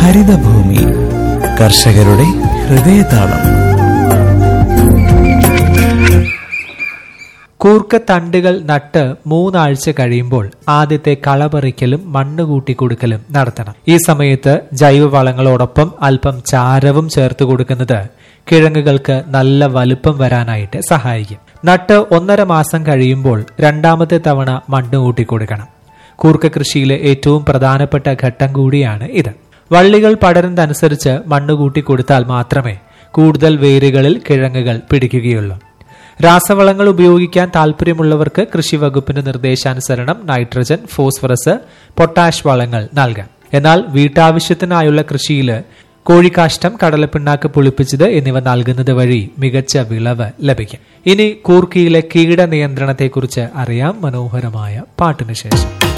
ഹരിതഭൂമി കർഷകരുടെ ഹൃദയതാളം കൂർക്ക തണ്ടുകൾ നട്ട് മൂന്നാഴ്ച കഴിയുമ്പോൾ ആദ്യത്തെ കളപറിക്കലും മണ്ണ് കൂട്ടി കൊടുക്കലും നടത്തണം ഈ സമയത്ത് ജൈവവളങ്ങളോടൊപ്പം അല്പം ചാരവും ചേർത്ത് കൊടുക്കുന്നത് കിഴങ്ങുകൾക്ക് നല്ല വലുപ്പം വരാനായിട്ട് സഹായിക്കും നട്ട് ഒന്നര മാസം കഴിയുമ്പോൾ രണ്ടാമത്തെ തവണ മണ്ണ് കൂട്ടി കൊടുക്കണം കൂർക്ക കൃഷിയിലെ ഏറ്റവും പ്രധാനപ്പെട്ട ഘട്ടം കൂടിയാണ് ഇത് വള്ളികൾ പടരുന്നതനുസരിച്ച് മണ്ണ് കൂട്ടി കൊടുത്താൽ മാത്രമേ കൂടുതൽ വേരുകളിൽ കിഴങ്ങുകൾ പിടിക്കുകയുള്ളൂ രാസവളങ്ങൾ ഉപയോഗിക്കാൻ താല്പര്യമുള്ളവർക്ക് കൃഷി വകുപ്പിന്റെ നിർദ്ദേശാനുസരണം നൈട്രജൻ ഫോസ്ഫറസ് പൊട്ടാഷ് വളങ്ങൾ നൽകാം എന്നാൽ വീട്ടാവശ്യത്തിനായുള്ള കൃഷിയിൽ കോഴിക്കാഷ്ടം കടലപ്പിണ്ണാക്ക് പുളിപ്പിച്ചത് എന്നിവ നൽകുന്നത് വഴി മികച്ച വിളവ് ലഭിക്കും ഇനി കൂർക്കിയിലെ കീട നിയന്ത്രണത്തെക്കുറിച്ച് അറിയാം മനോഹരമായ പാട്ടിനു ശേഷം